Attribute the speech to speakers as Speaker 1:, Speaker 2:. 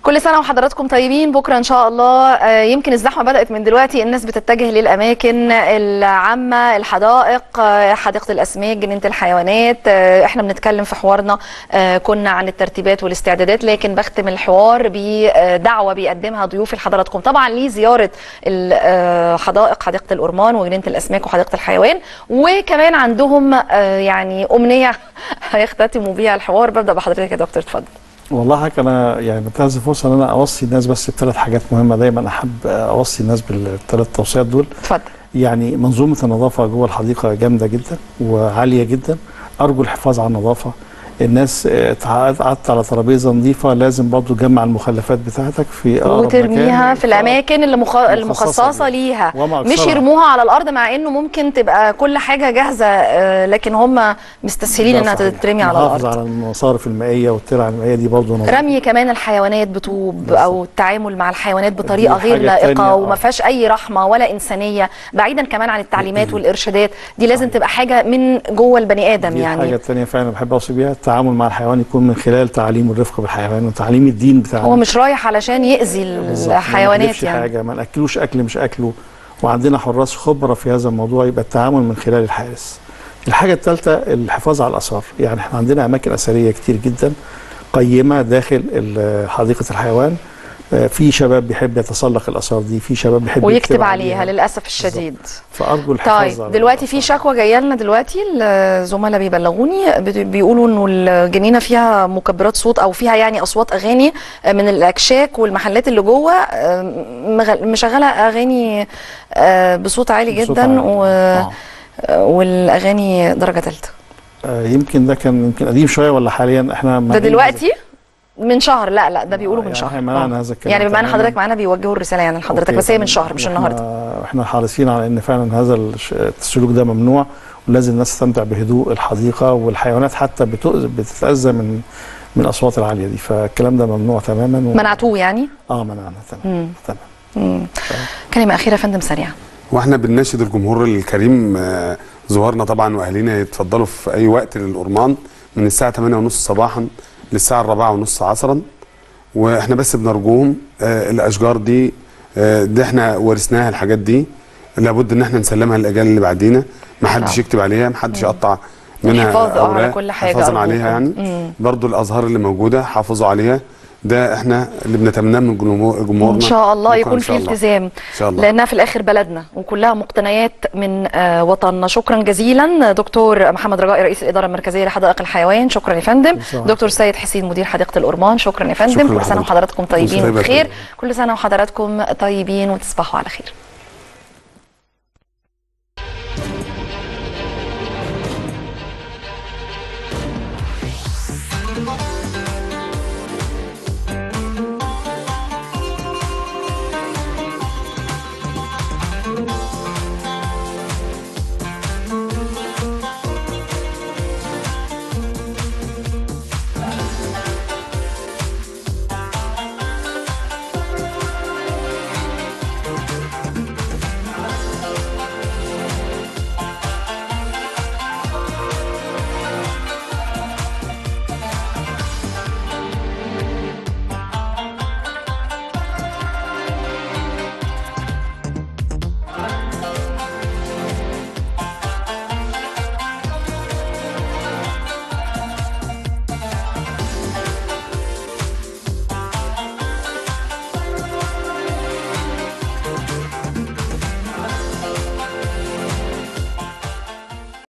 Speaker 1: كل سنة وحضراتكم طيبين بكرة إن شاء الله آه، يمكن الزحمة بدأت من دلوقتي الناس بتتجه للأماكن العامة الحدائق آه، حديقة الأسماك جنينة الحيوانات آه، إحنا بنتكلم في حوارنا آه، كنا عن الترتيبات والاستعدادات لكن بختم الحوار بدعوة بيقدمها ضيوفي لحضراتكم طبعا ليه زيارة الحدائق حديقة الأورمان وجنينة الأسماك وحديقة الحيوان وكمان عندهم آه، يعني أمنية هيختتموا بيها الحوار ببدأ بحضرتك يا دكتور اتفضل
Speaker 2: والله حضرتك انا يعني بنتهز الفرصه ان انا اوصي الناس بس بثلاث حاجات مهمه دايما احب اوصي الناس بالثلاث توصيات دول
Speaker 1: اتفضل
Speaker 2: يعني منظومه النظافه جوه الحديقه جامده جدا وعاليه جدا ارجو الحفاظ على النظافه الناس آه، اتع- قعدت على ترابيزه نظيفه لازم برضو تجمع المخلفات بتاعتك في اقرب
Speaker 1: وترميها
Speaker 2: مكان.
Speaker 1: في الاماكن اللي مخ... المخصصه
Speaker 2: ليها.
Speaker 1: ليها
Speaker 2: وما
Speaker 1: مش
Speaker 2: أكثرها.
Speaker 1: يرموها على الارض مع انه ممكن تبقى كل حاجه جاهزه آه، لكن هم مستسهلين
Speaker 2: ده
Speaker 1: انها
Speaker 2: صحيح.
Speaker 1: تترمي على
Speaker 2: نحافظ
Speaker 1: الارض
Speaker 2: على المصارف المائيه والترع المائيه دي برضو نظيفة.
Speaker 1: رمي كمان الحيوانات بطوب
Speaker 2: بالظبط.
Speaker 1: او التعامل مع الحيوانات بطريقه
Speaker 2: دي
Speaker 1: غير
Speaker 2: حاجة
Speaker 1: لائقه
Speaker 2: تانية،
Speaker 1: وما
Speaker 2: آه.
Speaker 1: فيهاش اي رحمه ولا انسانيه بعيدا كمان عن التعليمات والارشادات دي لازم تبقى حاجه من جوه البني ادم
Speaker 2: دي
Speaker 1: يعني
Speaker 2: الحاجه الثانيه فعلا بحب اوصي بيها التعامل مع الحيوان يكون من خلال تعليم الرفق بالحيوان وتعليم الدين بتاعنا
Speaker 1: هو مش رايح علشان يأذي
Speaker 2: بالظبط. ما
Speaker 1: الحيوانات
Speaker 2: نحلفش
Speaker 1: يعني
Speaker 2: حاجه ما ناكلوش اكل مش اكله وعندنا حراس خبره في هذا الموضوع يبقى التعامل من خلال الحارس الحاجه الثالثه الحفاظ على الاثار يعني احنا عندنا اماكن اثريه كتير جدا قيمه داخل ال- حديقه الحيوان آه، في شباب بيحب يتسلق الاثار دي في شباب بيحب
Speaker 1: ويكتب
Speaker 2: يكتب
Speaker 1: عليها للاسف الشديد
Speaker 2: فارجو الحفاظ
Speaker 1: طيب
Speaker 2: على
Speaker 1: دلوقتي في
Speaker 2: الآثار.
Speaker 1: شكوى جايه لنا دلوقتي الزملاء بيبلغوني بت- بيقولوا انه الجنينه فيها مكبرات صوت او فيها يعني اصوات اغاني من الاكشاك والمحلات اللي جوه آه، مغ- مشغله اغاني آه، بصوت عالي
Speaker 2: بصوت
Speaker 1: جدا
Speaker 2: عالي.
Speaker 1: و...
Speaker 2: آه.
Speaker 1: والاغاني درجه ثالثه
Speaker 2: آه، يمكن ده كان يمكن قديم شويه ولا حاليا احنا
Speaker 1: ده
Speaker 2: مانعين
Speaker 1: دلوقتي من شهر لا لا ده بيقولوا من
Speaker 2: يعني
Speaker 1: شهر
Speaker 2: إحنا منعنا
Speaker 1: آه.
Speaker 2: هذا الكلام
Speaker 1: يعني بما ان
Speaker 2: تماماً.
Speaker 1: حضرتك معانا بيوجهوا الرساله يعني لحضرتك
Speaker 2: أوكي،
Speaker 1: بس هي من
Speaker 2: تمام.
Speaker 1: شهر مش
Speaker 2: وإحنا-
Speaker 1: النهارده
Speaker 2: احنا حريصين على ان فعلا هذا الش- السلوك ده ممنوع ولازم الناس تستمتع بهدوء الحديقه والحيوانات حتى بتؤذ بتتاذى من من الاصوات العاليه دي فالكلام ده ممنوع تماما و...
Speaker 1: منعتوه يعني
Speaker 2: اه منعنا تمام
Speaker 1: مم.
Speaker 2: تمام
Speaker 1: مم. كلمه اخيره يا فندم سريعه
Speaker 3: واحنا بنناشد الجمهور الكريم آه، زوارنا طبعا واهالينا يتفضلوا في اي وقت للأورمان من الساعه 8:30 صباحا للساعه 4:30 عصرا واحنا بس بنرجوهم آه، الاشجار دي آه، دي احنا ورثناها الحاجات دي لابد ان احنا نسلمها للاجيال اللي بعدينا ما حدش
Speaker 1: طبعا.
Speaker 3: يكتب عليها ما حدش يقطع منها
Speaker 1: الحفاظ آه على
Speaker 3: أوراق،
Speaker 1: كل حاجة
Speaker 3: حفاظا
Speaker 1: أرجوكم.
Speaker 3: عليها يعني
Speaker 1: مم.
Speaker 3: برضو الازهار اللي موجوده حافظوا عليها ده احنا اللي بنتمناه من جمهور- جمهورنا
Speaker 1: ان شاء الله
Speaker 3: بكرة
Speaker 1: يكون
Speaker 3: إن
Speaker 1: في
Speaker 3: شاء الله.
Speaker 1: التزام
Speaker 3: ان شاء الله
Speaker 1: لانها في الاخر بلدنا وكلها مقتنيات من آه، وطننا شكرا جزيلا دكتور محمد رجائي رئيس الاداره المركزيه لحدائق الحيوان شكرا يا فندم
Speaker 2: شكراً.
Speaker 1: دكتور سيد حسين مدير حديقه الأورمان شكرا يا فندم
Speaker 3: شكراً
Speaker 1: كل سنه
Speaker 3: لحضرتك.
Speaker 1: وحضراتكم طيبين
Speaker 3: طيب يا
Speaker 1: وبخير
Speaker 3: فندم.
Speaker 1: كل سنه وحضراتكم طيبين وتصبحوا على خير